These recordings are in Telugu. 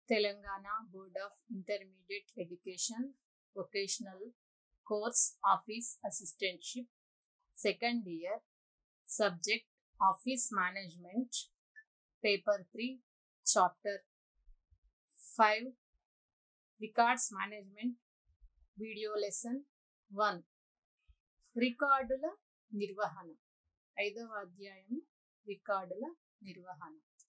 Telangana board of intermediate education vocational course office assistantship second year subject office management paper three chapter five records management video lesson one రికార్డుల నిర్వహణ ఐదవ అధ్యాయం రికార్డుల నిర్వహణ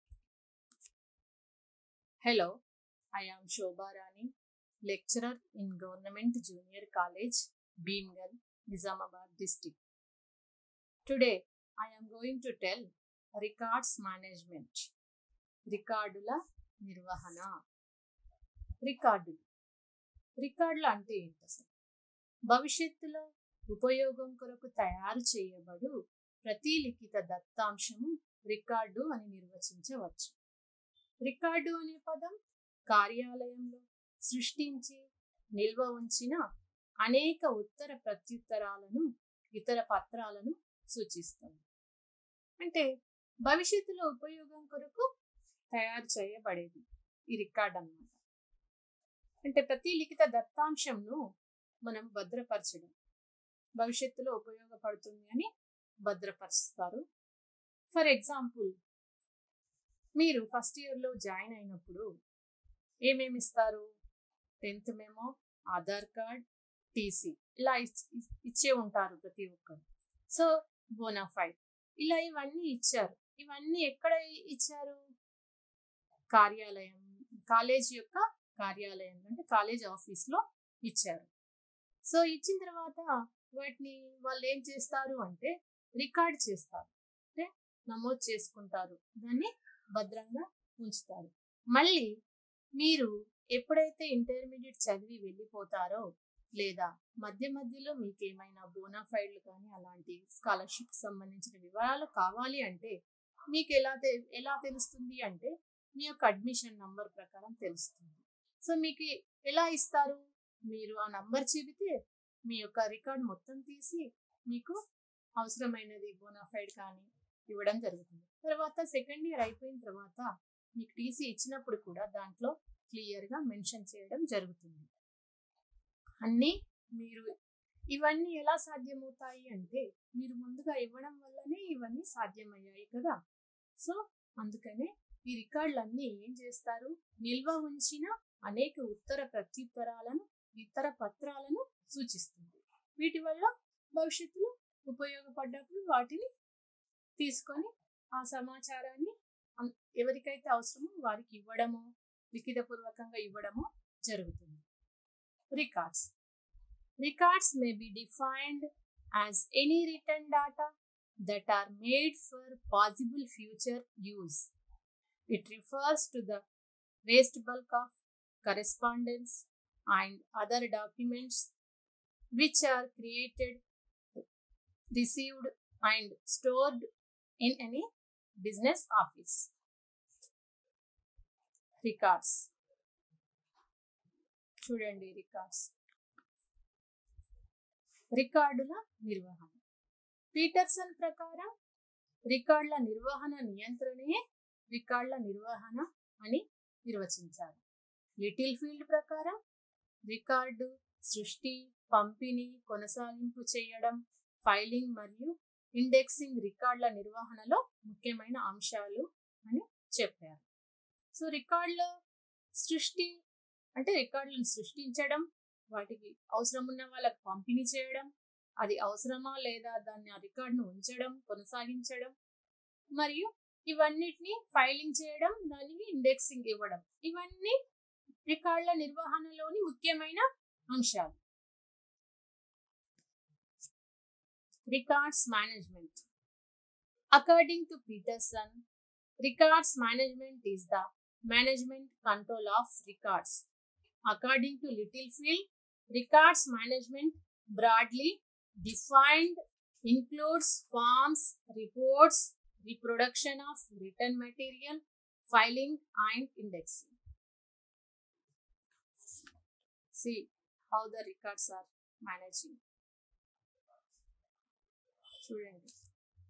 hello I am Shobharani lecturer in government junior college Bheemgal Nizamabad district today I am going to tell records management రికార్డుల నిర్వహణ రికార్డులు రికార్డులు అంటే ఏంటి అసలు భవిష్యత్తులో ఉపయోగం కొరకు తయారు చేయబడు ప్రతి లిఖిత దత్తాంశము రికార్డు అని నిర్వచించవచ్చు రికార్డు అనే పదం కార్యాలయంలో సృష్టించి నిల్వ ఉంచిన అనేక ఉత్తర ప్రత్యుత్తరాలను ఇతర పత్రాలను సూచిస్తుంది అంటే భవిష్యత్తులో ఉపయోగం కొరకు తయారు చేయబడేది ఈ రికార్డ్ అన్నమాట అంటే ప్రతి లిఖిత దత్తాంశంను మనం భద్రపరచడం భవిష్యత్తులో ఉపయోగపడుతుంది అని భద్రపరుస్తారు ఫర్ ఎగ్జాంపుల్ మీరు ఫస్ట్ ఇయర్లో జాయిన్ అయినప్పుడు ఏమేమి ఇస్తారు tenth memo Aadhaar card TC ఇలా ఇచ్చే ఉంటారు ప్రతి ఒక్కరు సో బోనాఫైడ్ ఇలా ఇవన్నీ ఇచ్చారు ఇవన్నీ ఎక్కడ ఇచ్చారు కార్యాలయం కాలేజ్ యొక్క కార్యాలయం అంటే కాలేజ్ ఆఫీస్లో ఇచ్చారు సో ఇచ్చిన తర్వాత వాటిని వాళ్ళు ఏం చేస్తారు అంటే రికార్డ్ చేస్తారు అంటే నమోదు చేసుకుంటారు దాన్ని భద్రంగా ఉంచుతారు మళ్ళీ మీరు ఎప్పుడైతే ఇంటర్మీడియట్ చదివి వెళ్ళిపోతారో లేదా మధ్య మధ్యలో మీకు ఏమైనా బోనాఫైడ్లు కానీ అలాంటి స్కాలర్షిప్ సంబంధించిన వివరాలు కావాలి అంటే మీకు ఎలా ఎలా తెలుస్తుంది అంటే మీ యొక్క అడ్మిషన్ నంబర్ ప్రకారం తెలుస్తుంది సో మీకు ఎలా ఇస్తారు మీరు ఆ నంబర్ చెబితే మీ యొక్క రికార్డ్ మొత్తం తీసి మీకు అవసరమైనది బోనాఫైడ్ కానీ ఇవ్వడం జరుగుతుంది తర్వాత సెకండ్ ఇయర్ అయిపోయిన తర్వాత మీకు టీసీ ఇచ్చినప్పుడు కూడా దాంట్లో క్లియర్గా మెన్షన్ చేయడం జరుగుతుంది అన్నీ మీరు ఇవన్నీ ఎలా సాధ్యమవుతాయి అంటే మీరు ముందుగా ఇవ్వడం వల్లనే ఇవన్నీ సాధ్యమయ్యాయి కదా సో అందుకనే ఈ రికార్డులన్నీ ఏం చేస్తారు నిల్వ ఉంచిన అనేక ఉత్తర ప్రత్యుత్తరాలను ఇతర పత్రాలను సూచిస్తుంది వీటి వల్ల భవిష్యత్తులో ఉపయోగపడ్డప్పుడు వాటిని తీసుకొని ఆ సమాచారాన్ని ఎవరికైతే అవసరమో వారికి ఇవ్వడమో లిఖితపూర్వకంగా ఇవ్వడమో జరుగుతుంది records records may be defined as any written data that are made for possible future use. It refers to the waste bulk of correspondence and other documents which are created, received, and stored in any business office. Records. చూడండి రికార్డ్స్ రికార్డుల నిర్వహణ పీటర్సన్ ప్రకారం రికార్డుల నిర్వహణ నియంత్రణే రికార్డుల నిర్వహణ అని నిర్వచించారు లిటిల్ ఫీల్డ్ ప్రకారం రికార్డు సృష్టి పంపిణీ కొనసాగింపు చేయడం ఫైలింగ్ మరియు ఇండెక్సింగ్ రికార్డుల నిర్వహణలో ముఖ్యమైన అంశాలు అని చెప్పారు సో రికార్డుల సృష్టి అంటే రికార్డులను సృష్టించడం వాటికి అవసరం ఉన్న వాళ్ళకి పంపిణీ చేయడం అది అవసరమా లేదా దాన్ని ఆ రికార్డును ఉంచడం కొనసాగించడం మరియు ఇవన్నిటిని ఫైలింగ్ చేయడం దానికి ఇండెక్సింగ్ ఇవ్వడం ఇవన్నీ రికార్డుల నిర్వహణలోని ముఖ్యమైన అంశాలు records management according to Peterson records management is the management control of records according to Littlefield records management Bradley defined includes forms, reports, reproduction of written material, filing, and indexing. See how the records are managing. చూడండి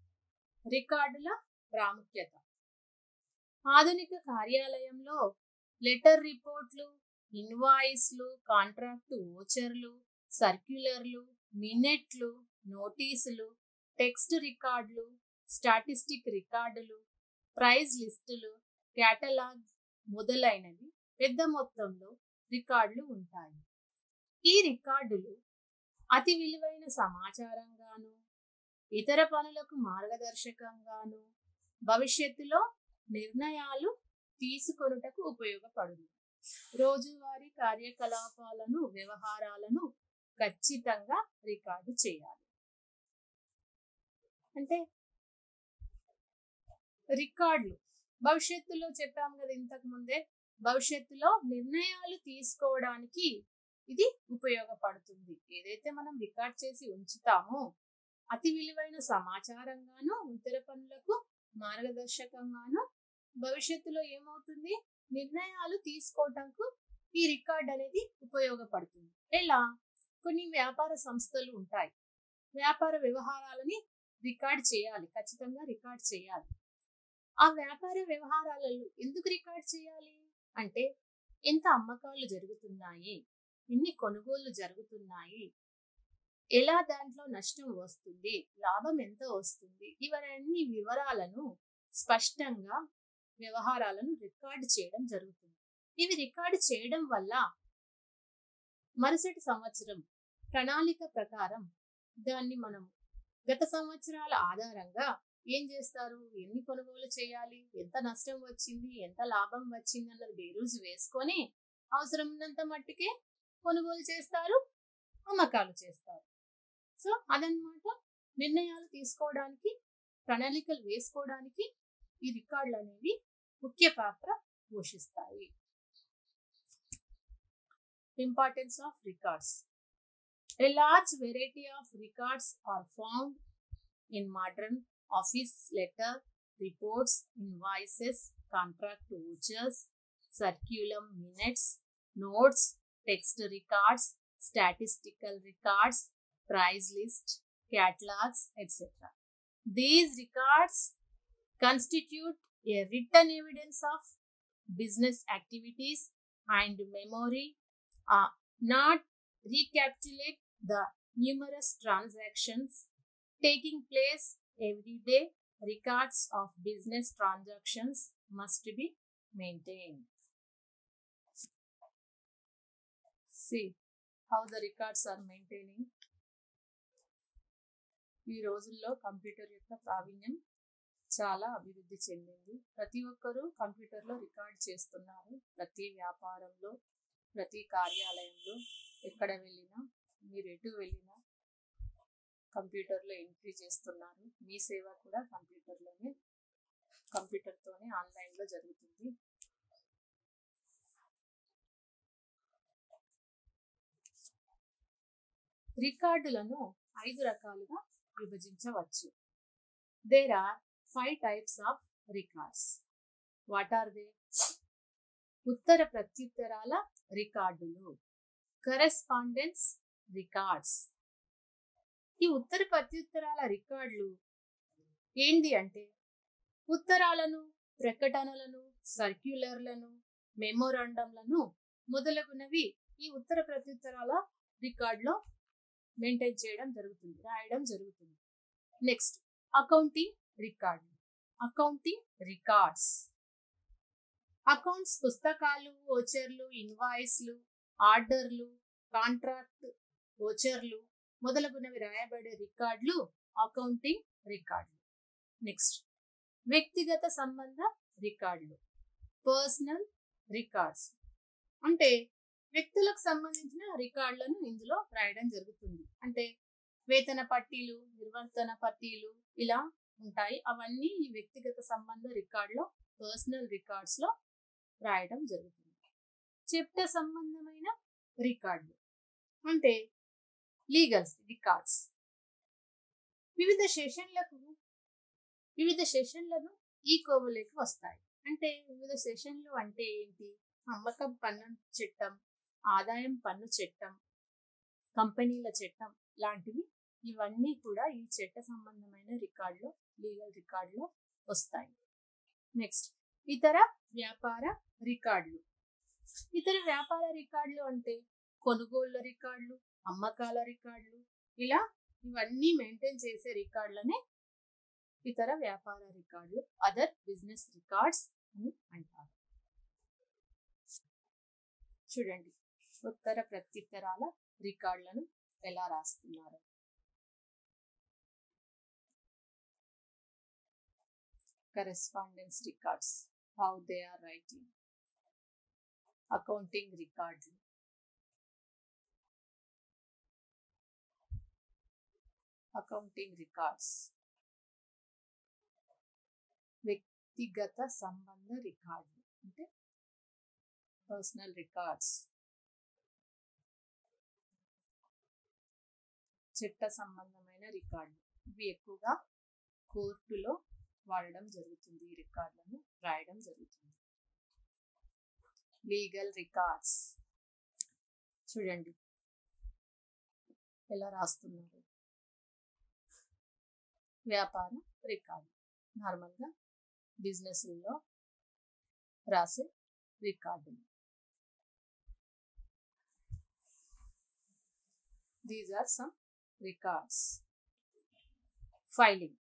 రికార్డుల ప్రాముఖ్యత ఆధునిక కార్యాలయంలో లెటర్ రిపోర్ట్లు ఇన్వాయిస్లు కాంట్రాక్ట్ ఓచర్లు సర్క్యులర్లు మినెట్లు నోటీసులు టెక్స్ట్ రికార్డులు స్టాటిస్టిక్ రికార్డులు ప్రైజ్ లిస్టులు క్యాటలాగ్ మొదలైనవి పెద్ద మొత్తంలో రికార్డులు ఉంటాయి ఈ రికార్డులు అతి విలువైన సమాచారంగాను ఇతర పనులకు మార్గదర్శకంగాను భవిష్యత్తులో నిర్ణయాలు తీసుకొనుటకు ఉపయోగపడును రోజువారీ కార్యకలాపాలను వ్యవహారాలను ఖచ్చితంగా రికార్డు చేయాలి అంటే రికార్డులు భవిష్యత్తులో చెప్పాం కదా ఇంతకు ముందే భవిష్యత్తులో నిర్ణయాలు తీసుకోవడానికి ఇది ఉపయోగపడుతుంది ఏదైతే మనం రికార్డ్ చేసి ఉంచుతామో అతి విలువైన సమాచారంగాను ఇతర పనులకు మార్గదర్శకంగాను భవిష్యత్తులో ఏమవుతుంది నిర్ణయాలు తీసుకోవటానికి ఈ రికార్డ్ అనేది ఉపయోగపడుతుంది ఎలా కొన్ని వ్యాపార సంస్థలు ఉంటాయి వ్యాపార వ్యవహారాలని రికార్డ్ చేయాలి ఖచ్చితంగా రికార్డ్ చేయాలి ఆ వ్యాపార వ్యవహారాలలో ఎందుకు రికార్డ్ చేయాలి అంటే ఎంత అమ్మకాలు జరుగుతున్నాయి ఎన్ని కొనుగోళ్లు జరుగుతున్నాయి ఎలా దాంట్లో నష్టం వస్తుంది లాభం ఎంత వస్తుంది ఇవన్నీ వివరాలను స్పష్టంగా వ్యవహారాలను రికార్డు చేయడం జరుగుతుంది ఇవి రికార్డు చేయడం వల్ల మరుసటి సంవత్సరం ప్రణాళిక ప్రకారం దాన్ని మనం గత సంవత్సరాల ఆధారంగా ఏం చేస్తారు ఎన్ని కొనుగోలు చేయాలి ఎంత నష్టం వచ్చింది ఎంత లాభం వచ్చింది అన్నది బేరూజు వేసుకొని అవసరం ఉన్నంత మట్టుకే కొనుగోలు చేస్తారు అమ్మకాలు చేస్తారు సో అదనమాట నిర్ణయాలు తీసుకోవడానికి ప్రణాళికలు వేసుకోవడానికి ఈ రికార్డులు అనేవి ముఖ్య పాత్ర పోషిస్తాయి importance of records A large variety of records are found in modern office letter, reports, invoices, contract vouchers, circulum minutes, notes, text records, statistical records, price list, catalogs, etc. These records constitute a written evidence of business activities and memory are not recapitulate the numerous transactions taking place every day. Records of business transactions must be maintained. See how the records are maintaining. ఈ రోజుల్లో కంప్యూటర్ యొక్క ప్రావీణ్యం చాలా అభివృద్ధి చెందింది ప్రతి ఒక్కరూ కంప్యూటర్లో రికార్డ్ చేస్తున్నారు ప్రతి వ్యాపారంలో ప్రతి కార్యాలయంలో ఎక్కడ వెళ్ళినా మీరు ఎటు వెళ్ళినా కంప్యూటర్లో ఎంట్రీ చేస్తున్నారు మీ సేవ కూడా కంప్యూటర్లోనే కంప్యూటర్తోనే ఆన్లైన్లో జరుగుతుంది రికార్డులను ఐదు రకాలుగా విభజించవచ్చు there are five types of records what are they ఉత్తర ప్రత్యుత్తరాల రికార్డులు కరెస్పాండెన్స్ రికార్డ్స్ ఈ ఉత్తర ప్రత్యుత్తరాల రికార్డులు ఏంటి అంటే ఉత్తరాలను ప్రకటనలను సర్క్యులర్లను మెమోరాండంలను మొదలగునవి ఈ ఉత్తర ప్రత్యుత్తరాల రికార్డులో మెయింటైన్ చేయడం జరుగుతుంది రాయడం జరుగుతుంది next accounting record accounting records accounts పుస్తకాలు ఓచర్లు ఇన్వాయిస్లు ఆర్డర్లు కాంట్రాక్ట్ ఓచర్లు మొదలగునవి రాయబడే రికార్డులు అకౌంటింగ్ రికార్డులు నెక్స్ట్ వ్యక్తిగత సంబంధ రికార్డులు పర్సనల్ రికార్డ్స్ అంటే వ్యక్తులకు సంబంధించిన రికార్డులను ఇందులో రాయడం జరుగుతుంది అంటే వేతన పట్టీలు నిర్వర్తన పట్టీలు ఇలా ఉంటాయి అవన్నీ ఈ వ్యక్తిగత సంబంధ రికార్డులో పర్సనల్ రికార్డ్స్లో రాయడం జరుగుతుంది చట్ట సంబంధమైన రికార్డులు అంటే లీగల్ రికార్డ్స్ వివిధ సెషన్లకు వివిధ సెషన్లను ఈ కోవలోకి వస్తాయి అంటే వివిధ సెషన్లు అంటే ఏంటి అమ్మకం పన్ను చట్టం ఆదాయం పన్ను చట్టం కంపెనీల చట్టం లాంటివి ఇవన్నీ కూడా ఈ చట్ట సంబంధమైన రికార్డులో లీగల్ రికార్డులో వస్తాయి నెక్స్ట్ ఇతర వ్యాపార రికార్డులు ఇతర వ్యాపార రికార్డులు అంటే కొనుగోళ్ల రికార్డులు అమ్మకాల రికార్డులు ఇలా ఇవన్నీ మెయింటైన్ చేసే రికార్డులనే ఇతర వ్యాపార రికార్డులు అదర్ బిజినెస్ రికార్డ్స్ అని అంటారు చూడండి ఉత్తర ప్రత్యుత్తరాల రికార్డులను ఎలా రాస్తున్నారు correspondence records how they are writing accounting రికార్డులు అకౌంటింగ్ రికార్డ్స్ వ్యక్తిగత సంబంధ రికార్డులు అంటే పర్సనల్ రికార్డ్స్ చట్ట సంబంధమైన రికార్డులు ఇవి ఎక్కువగా కోర్టులో వాడడం జరుగుతుంది ఈ రికార్డులను రాయడం జరుగుతుంది లీగల్ రికార్డ్స్ చూడండి ఎలా రాస్తున్నారు వ్యాపార రికార్డు నార్మల్గా బిజినెస్లో రాసే రికార్డులు these are some records filing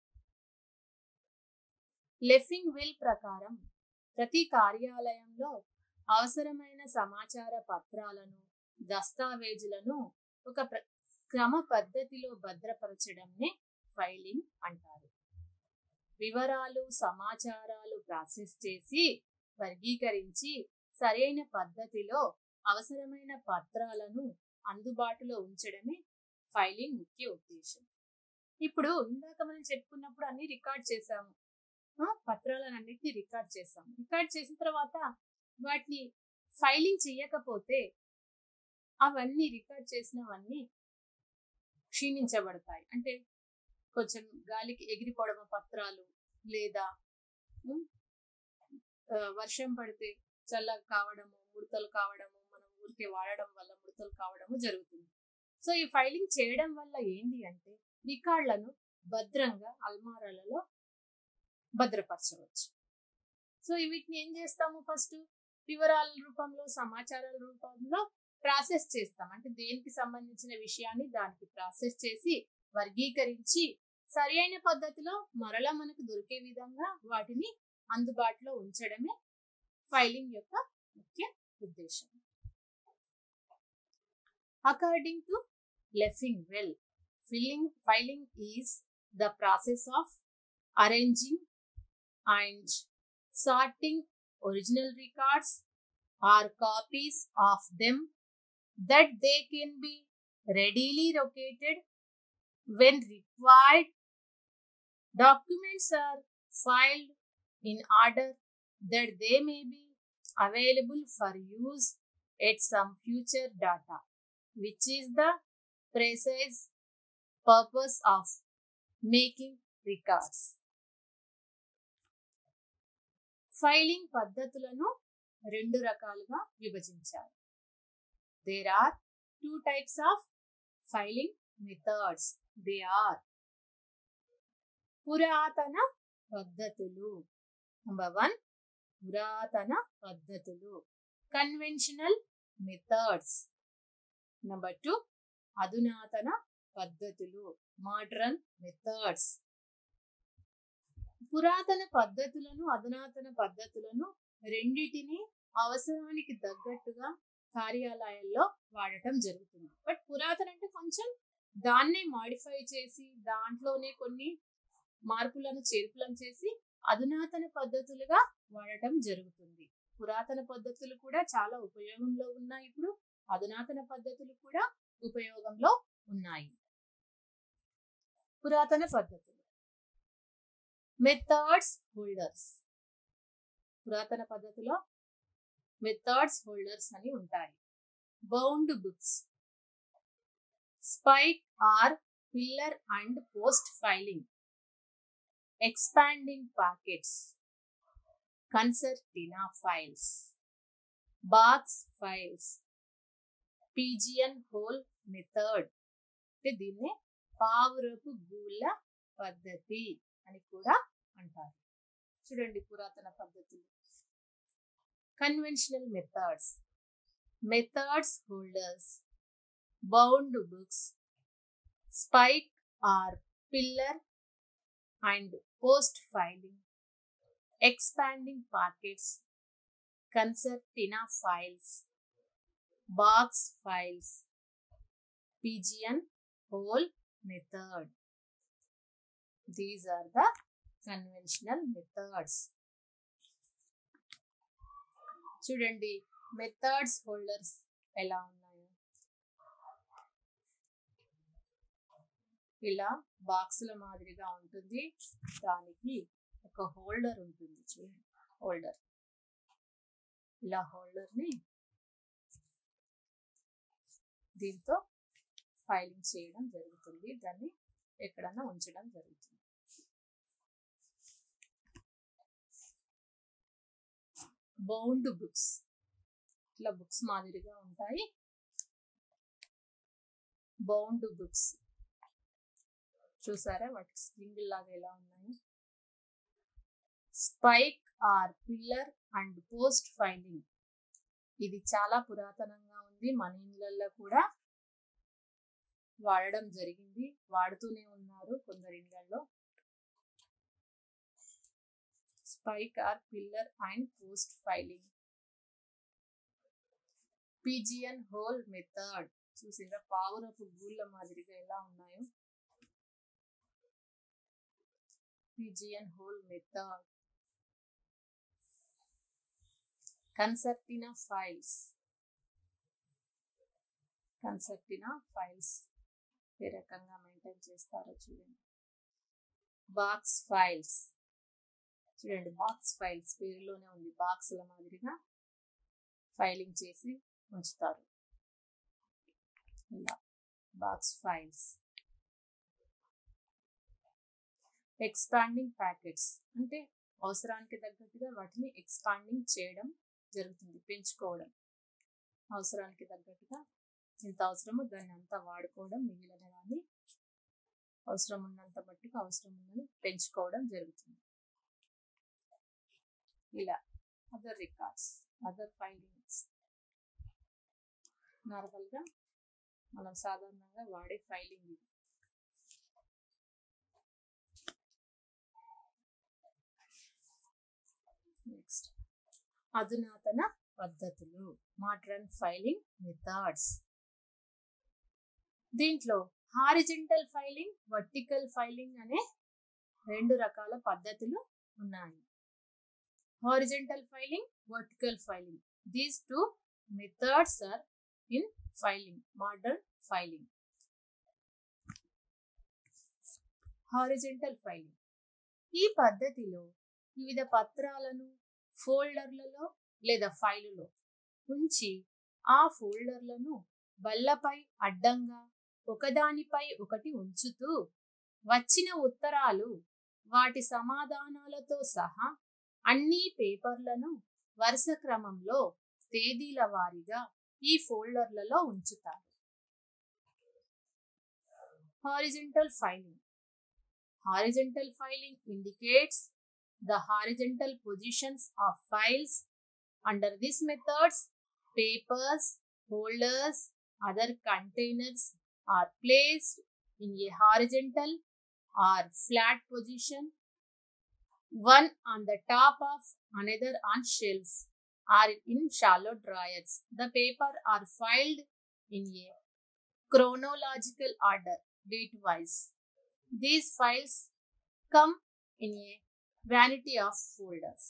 Leffingwell ప్రకారం ప్రతి కార్యాలయంలో అవసరమైన సమాచార పత్రాలను దస్తావేజులను ఒక ప్ర- క్రమ పద్ధతిలో భద్రపరచడంనే ఫైలింగ్ అంటారు వివరాలు సమాచారాలు ప్రాసెస్ చేసి వర్గీకరించి సరైన పద్ధతిలో అవసరమైన పత్రాలను అందుబాటులో ఉంచడమే ఫైలింగ్ ముఖ్య ఉద్దేశం ఇప్పుడు ఇందాక మనం చెప్పుకున్నప్పుడు అన్ని రికార్డ్ చేసాము ఆ, పత్రాలను అన్నిటిని రికార్డ్ చేసాము రికార్డ్ చేసిన తర్వాత వాటిని ఫైలింగ్ చేయకపోతే అవన్నీ రికార్డ్ చేసినవన్నీ క్షీణించబడతాయి అంటే కొంచెం గాలికి ఎగిరిపోవడం పత్రాలు లేదా ఉమ్, ఆ, వర్షం పడితే చల్లగా కావడము ముడతలు కావడము మనం ఊరికే వాడడం వల్ల ముడతలు కావడము జరుగుతుంది సో ఈ ఫైలింగ్ చేయడం వల్ల ఏంటి అంటే రికార్డులను భద్రంగా అల్మారాలలో భద్రపరచవచ్చు సో వీటిని ఏం చేస్తాము ఫస్ట్ వివరాల రూపంలో సమాచారాల రూపంలో ప్రాసెస్ చేస్తాం అంటే దేనికి సంబంధించిన విషయాన్ని దానికి ప్రాసెస్ చేసి వర్గీకరించి సరి అయిన పద్ధతిలో మరలా మనకు దొరికే విధంగా వాటిని అందుబాటులో ఉంచడమే ఫైలింగ్ యొక్క ముఖ్య ఉద్దేశం according to Leffingwell filling filing is the process of arranging and sorting original records or copies of them that they can be readily located when required. Documents are filed in order that they may be available for use at some future data, which is the precise purpose of making records. ఫైలింగ్ పద్ధతులను రెండు రకాలుగా విభజించారు there are two types of filing methods they are పురాతన పద్ధతులు నంబర్ వన్ పురాతన పద్ధతులు కన్వెన్షనల్ మెథడ్స్ నంబర్ టూ అధునాతన పద్ధతులు మోడ్రన్ మెథడ్స్ పురాతన పద్ధతులను అధునాతన పద్ధతులను రెండిటిని అవసరానికి తగ్గట్టుగా కార్యాలయాల్లో వాడటం జరుగుతుంది బట్ పురాతన అంటే కొంచెం దాన్నే మాడిఫై చేసి దాంట్లోనే కొన్ని మార్పులను చేర్పులను చేసి అధునాతన పద్ధతులుగా వాడటం జరుగుతుంది పురాతన పద్ధతులు కూడా చాలా ఉపయోగంలో ఉన్నాయి ఇప్పుడు అధునాతన పద్ధతులు కూడా ఉపయోగంలో ఉన్నాయి పురాతన పద్ధతులు మెథడ్స్ హోల్డర్స్ పురాతన పద్ధతిలో మెథడ్స్ హోల్డర్స్ అని ఉంటాయి bound books spike or pillar and post filing expanding pockets concertina files box files pigeon hole method అంటే దీన్నే పావురపు గూళ్ళ పద్ధతి అని కూడా అంటారు చూడండి పురాతన పద్ధతులు conventional methods methods holders bound books spike or pillar and post filing expanding packets, concertina files, box files, pigeon hole method. These are the conventional methods. చూడండి మెథడ్స్ హోల్డర్స్ ఎలా ఉన్నాయో ఇలా బాక్సుల మాదిరిగా ఉంటుంది దానికి ఒక హోల్డర్ ఉంటుంది చూడండి హోల్డర్ ఇలా హోల్డర్ని దీంతో ఫైలింగ్ చేయడం జరుగుతుంది దాన్ని ఎక్కడన్నా ఉంచడం జరుగుతుంది బౌండ్ బుక్స్ ఇట్లా బుక్స్ మాదిరిగా ఉంటాయి బౌండ్ బుక్స్ చూసారా వాటికి స్ప్రింగ్ లాగా ఎలా ఉన్నాయి spike or pillar and post filing ఇది చాలా పురాతనంగా ఉంది మన ఇళ్ళల్లో కూడా వాడడం జరిగింది వాడుతూనే ఉన్నారు కొందరి ఇళ్లలో spike or pillar and post filing pigeon hole method చూసిందా పావురపు గూళ్ళ మాదిరిగా ఎలా ఉన్నాయో pigeon hole method concertina files concertina files ఏ రకంగా మెయింటైన్ చేస్తారో చూడండి బాక్స్ ఫైల్స్ చూడండి బాక్స్ ఫైల్స్ పేరులోనే ఉంది బాక్స్ల మాదిరిగా ఫైలింగ్ చేసి ఉంచుతారు ఇలా బాక్స్ ఫైల్స్ ఎక్స్పాండింగ్ ప్యాకెట్స్ అంటే అవసరానికి తగ్గట్టుగా వాటిని ఎక్స్పాండింగ్ చేయడం జరుగుతుంది పెంచుకోవడం అవసరానికి తగ్గట్టుగా ఎంత అవసరమో దాన్ని అంతా వాడుకోవడం మిగిలిన దాన్ని అవసరం ఉన్నంత మట్టుకు అవసరం ఉన్నది పెంచుకోవడం జరుగుతుంది ఇలా అదర్ రికార్డ్స్ అదర్ ఫైలింగ్స్ నార్మల్గా మనం సాధారణంగా వాడే ఫైలింగ్ ఇది నెక్స్ట్ అధునాతన పద్ధతులు మోడ్రన్ ఫైలింగ్ మెథడ్స్ దీంట్లో హారిజెంటల్ ఫైలింగ్ వర్టికల్ ఫైలింగ్ అనే రెండు రకాల పద్ధతులు ఉన్నాయి horizontal filing vertical filing these two methods are in filing modern filing horizontal filing ఈ పద్ధతిలో వివిధ పత్రాలను ఫోల్డర్లలో లేదా ఫైలులో ఉంచి ఆ ఫోల్డర్లను బల్లపై అడ్డంగా ఒకదానిపై ఒకటి ఉంచుతూ వచ్చిన ఉత్తరాలు వాటి సమాధానాలతో సహా అన్ని పేపర్లను వరుస క్రమంలో తేదీల వారీగా ఈ ఫోల్డర్లలో ఉంచుతారు horizontal filing horizontal filing indicates the horizontal positions of files. Under these methods, papers, folders, other containers are placed in a horizontal or flat position, one on the top of another on shelves or in shallow drawers. The paper are filed in a chronological order, date-wise. These files come in a vanity of folders.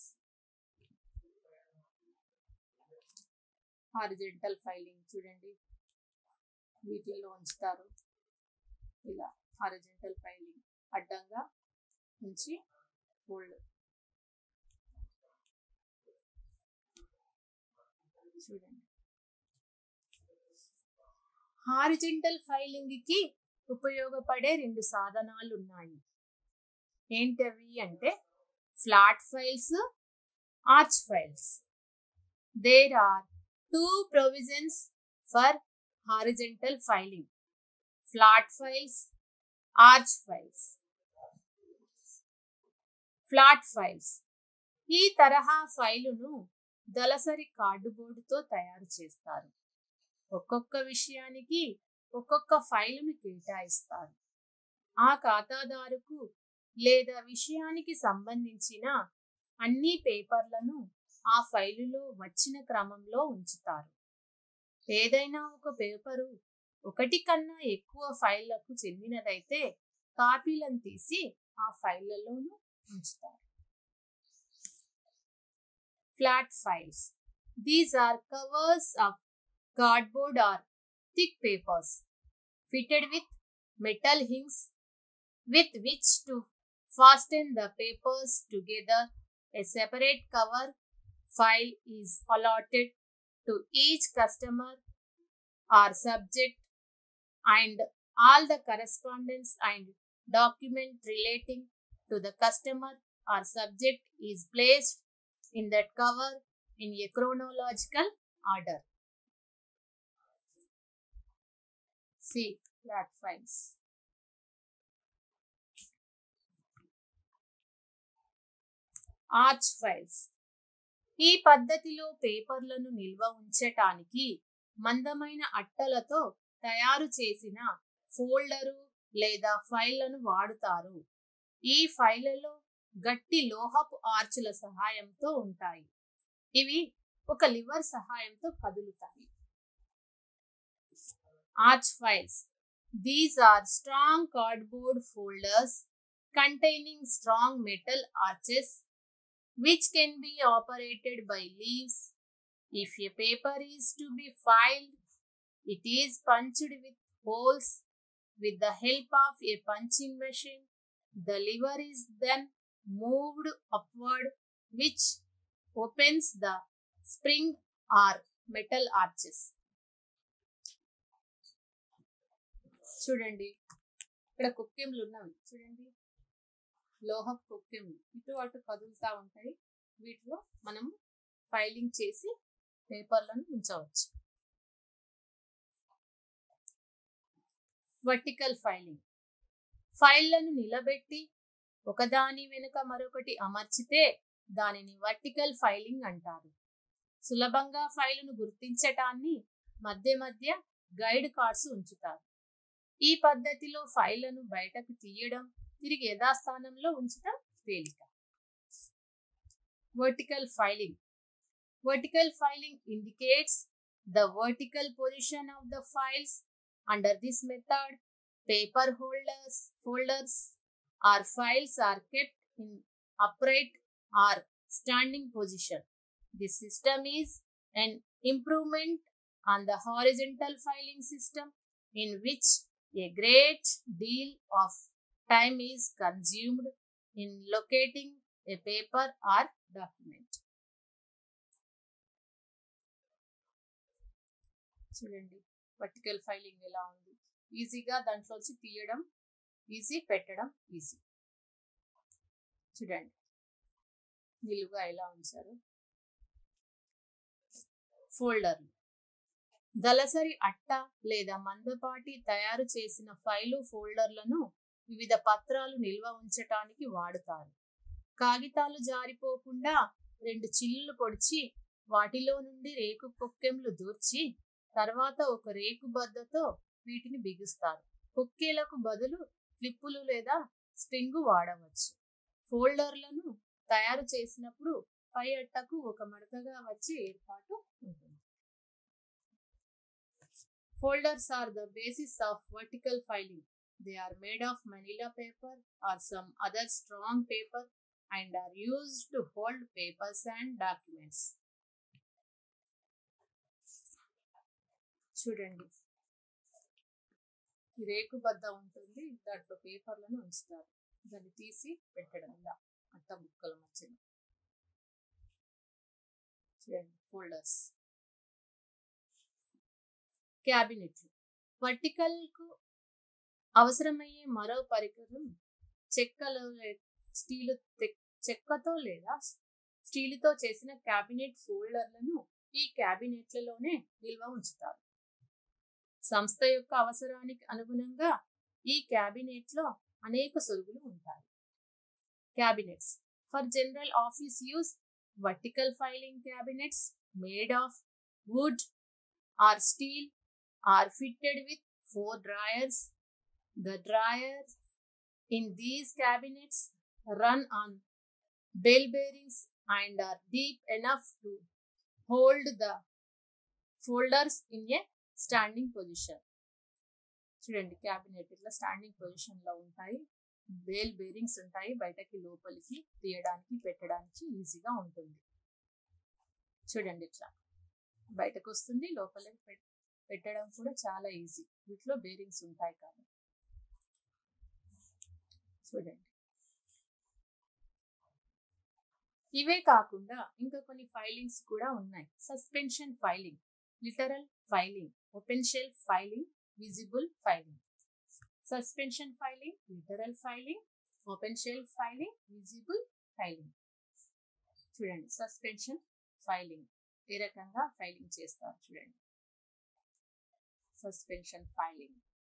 Horizontal filing చూడండి వీటిల్లో ఉంచుతారు ఇలా హారిజెంటల్ ఫైలింగ్ అడ్డంగా ఉంచి ఫోల్డ్ చూడండి హారిజెంటల్ ఫైలింగ్కి ఉపయోగపడే రెండు సాధనాలు ఉన్నాయి ఏంటవి అంటే flat files arch files there are two provisions for horizontal filing flat files arch files flat files ఈ తరహా ఫైలును దళసరి కార్డుబోర్డుతో తయారు చేస్తారు ఒక్కొక్క విషయానికి ఒక్కొక్క ఫైలును కేటాయిస్తారు ఆ ఖాతాదారుకు లేదా విషయానికి సంబంధించిన అన్ని పేపర్లను ఆ ఫైలులో వచ్చిన క్రమంలో ఉంచుతారు ఏదైనా ఒక పేపరు ఒకటి కన్నా ఎక్కువ ఫైళ్లకు చెందినదైతే కాపీలను తీసి ఆ ఫైళ్లలోనూ ఉంచుతారు flat files these are covers of cardboard or thick papers fitted with metal hinges with which to fasten the papers together. A separate cover file is allotted to each customer or subject and all the correspondence and document relating to the customer or subject is placed in that cover in a chronological order. C. Flat files. Arch files ఈ పద్ధతిలో పేపర్లను నిల్వ ఉంచటానికి మందమైన అట్టలతో తయారు చేసిన ఫోల్డరు లేదా ఫైళ్లను వాడుతారు ఈ ఫైళ్లలో గట్టి లోహపు ఆర్చుల సహాయంతో ఉంటాయి ఇవి ఒక లివర్ సహాయంతో కదులుతాయి arch files. These are strong cardboard folders containing strong metal arches which can be operated by leaves. If a paper is to be filed, it is punched with holes with the help of a punching machine. The lever is then moved upward, which opens the spring or metal arches. చూడండి ఇక్కడ కుక్కెంలు ఉన్నవి చూడండి లోహపు కుక్కెంలు ఇటు అటు కదులుతూ ఉంటాయి వీటిలో మనం ఫైలింగ్ చేసి పేపర్లను ఉంచవచ్చు వర్టికల్ ఫైలింగ్ ఫైళ్లను నిలబెట్టి ఒకదాని వెనుక మరొకటి అమర్చితే దానిని వర్టికల్ ఫైలింగ్ అంటారు సులభంగా ఫైలును గుర్తించటాన్ని మధ్య మధ్య గైడ్ కార్డ్స్ ఉంచుతారు ఈ పద్ధతిలో ఫైళ్లను బయటకు తీయడం తిరిగి యథాస్థానంలో ఉంచడం తేలిక vertical filing vertical filing indicates the vertical position of the files under this method paper holders folders or files are kept in upright or standing position this system is an improvement on the horizontal filing system in which a great deal of time is consumed in locating a paper or document. చూడండి వర్టికల్ ఫైలింగ్ ఎలా ఉంది ఈజీగా దాంట్లోంచి తీయడం ఈజీ పెట్టడం ఈజీ చూడండి నిలువుగా ఎలా ఉంచారు ఫోల్డర్లు దళసరి అట్ట లేదా మందపాటి తయారు చేసిన ఫైలు ఫోల్డర్లను వివిధ పత్రాలు నిల్వ ఉంచటానికి వాడుతారు కాగితాలు జారిపోకుండా రెండు చిల్లులు పొడిచి వాటిలో నుండి రేకు కొక్కెంలు దూర్చి తర్వాత ఒక రేకు బద్దతో వీటిని బిగుస్తారు కొక్కేలకు బదులు క్లిప్పులు లేదా స్ట్రింగు వాడవచ్చు ఫోల్డర్లను తయారు చేసినప్పుడు పై అట్టకు ఒక మడతగా వచ్చే ఏర్పాటు ఉంటుంది Folders are the basis of vertical filing. They are made of manila paper or some other strong paper and are used to hold papers and documents. చూడండి ఈ రేకు బద్ద ఉంటుంది దాంట్లో పేపర్లను ఉంచుతారు దాన్ని తీసి పెట్టడం ఇలా అట్ట ముక్కల మధ్యలో చూడండి ఫోల్డర్స్ క్యాబినెట్లు వర్టికల్కు అవసరమయ్యే మరో పరికరం చెక్కలో స్టీలు చెక్కతో లేదా స్టీలుతో చేసిన క్యాబినెట్ ఫోల్డర్లను ఈ క్యాబినెట్లలోనే నిల్వ ఉంచుతారు సంస్థ యొక్క అవసరానికి అనుగుణంగా ఈ క్యాబినెట్లో అనేక సొరుగులు ఉంటాయి cabinets for general office use vertical filing cabinets made of wood or steel are fitted with four dryers. The dryers in these cabinets run on bell bearings and are deep enough to hold the folders in a standing position. చూడండి క్యాబినెట్ ఇట్లా స్టాండింగ్ పొజిషన్ లో ఉంటాయి బేల్ బేరింగ్స్ ఉంటాయి బయటకి లోపలికి తీయడానికి పెట్టడానికి ఈజీగా ఉంటుంది చూడండి ఇట్లా బయటకు వస్తుంది లోపలికి పెట్- పెట్టడం కూడా చాలా ఈజీ వీటిలో బేరింగ్స్ ఉంటాయి కానీ చూడండి ఇవే కాకుండా ఇంకా కొన్ని ఫైలింగ్స్ కూడా ఉన్నాయి suspension filing lateral filing open shelf filing visible filing suspension filing lateral filing open shelf filing visible filing చూడండి సస్పెన్షన్ ఫైలింగ్ ఏ రకంగా ఫైలింగ్ చేస్తారు చూడండి సస్పెన్షన్ ఫైలింగ్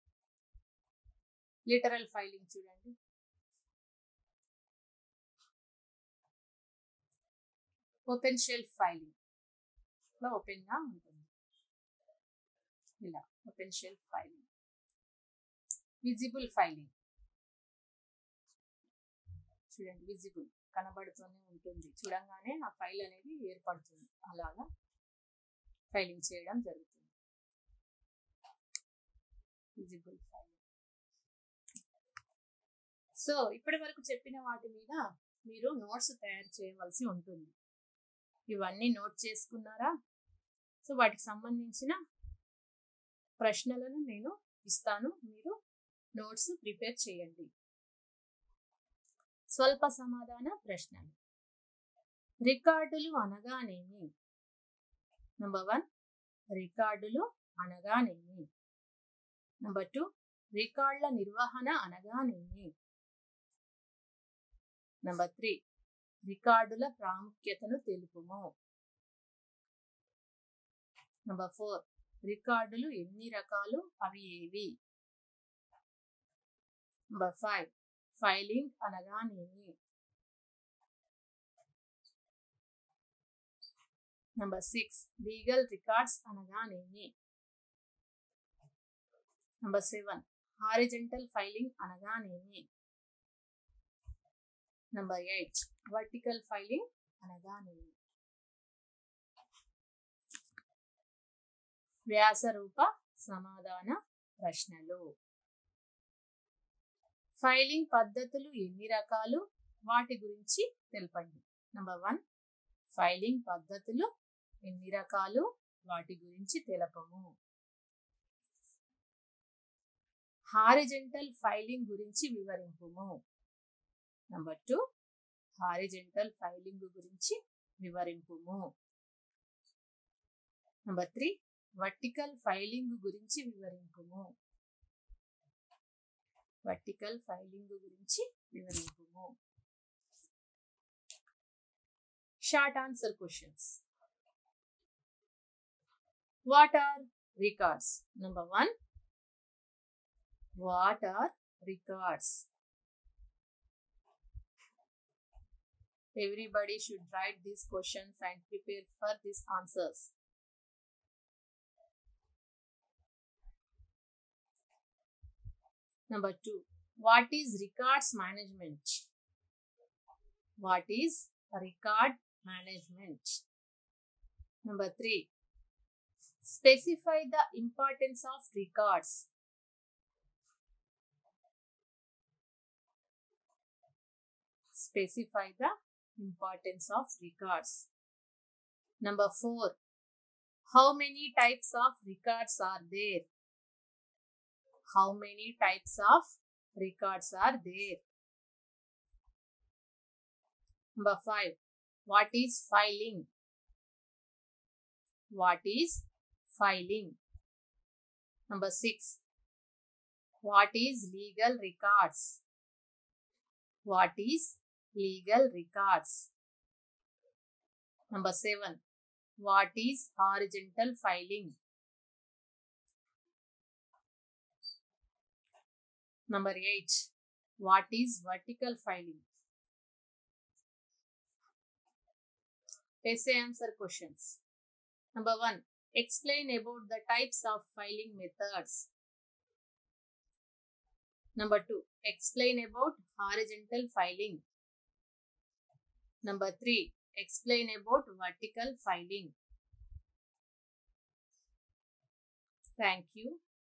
లిటరల్ ఫైలింగ్ చూడండి ఓపెన్ షెల్ఫ్ ఫైలింగ్ ఇలా ఓపెన్ గా ఉంటుంది ఇలా open shelf filing visible filing చూడండి విజిబుల్ కనబడుతూనే ఉంటుంది చూడంగానే ఆ ఫైల్ అనేది ఏర్పడుతుంది అలాగా ఫైలింగ్ చేయడం జరుగుతుంది విజిబుల్ ఫైలింగ్ సో ఇప్పటి వరకు చెప్పిన వాటి మీద మీరు నోట్స్ తయారు చేయవలసి ఉంటుంది ఇవన్నీ నోట్ చేసుకున్నారా సో వాటికి సంబంధించిన ప్రశ్నలను నేను ఇస్తాను మీరు నోట్స్ ప్రిపేర్ చేయండి స్వల్ప సమాధాన ప్రశ్నలు రికార్డులు అనగానేమి నంబర్ వన్ రికార్డులు అనగానేమి నంబర్ టూ రికార్డుల నిర్వహణ అనగానేమి నంబర్ త్రీ రికార్డుల ప్రాముఖ్యతను తెలుపుము నంబర్ ఫోర్ రికార్డులు ఎన్ని రకాలు అవి ఏవి నంబర్ ఫైవ్ ఫైలింగ్ అనగానేమి నంబర్ సిక్స్ లీగల్ రికార్డ్స్ అనగానేమి నంబర్ సెవెన్ హారిజెంటల్ ఫైలింగ్ అనగానేమి నంబర్ ఎయిట్ వర్టికల్ ఫైలింగ్ అనగానేమి వ్యాసరూప సమాధాన ప్రశ్నలు ఫైలింగ్ పద్ధతులు ఎన్ని రకాలు వాటి గురించి తెలపండి నంబర్ వన్ ఫైలింగ్ పద్ధతులు ఎన్ని రకాలు వాటి గురించి తెలపము హారిజెంటల్ ఫైలింగ్ గురించి వివరింపుము నంబర్ టూ హారిజెంటల్ ఫైలింగ్ గురించి వివరింపుము నంబర్ త్రీ వర్టికల్ ఫైలింగ్ గురించి వివరింపుము వర్టికల్ ఫైలింగ్ గురించి వివరింపుము short answer questions what are records number one what are records everybody should write these questions and prepare for these answers number 2 what is records management what is record management number 3 specify the importance of records specify the importance of records. Number four, how many types of records are there? How many types of records are there? Number five, what is filing? What is filing? Number six, what is legal records? What is legal records. Number 7. What is horizontal filing? Number 8. What is vertical filing? Essay answer questions. Number 1. Explain about the types of filing methods. Number two, explain about horizontal filing. Number three, explain about vertical filing. Thank you.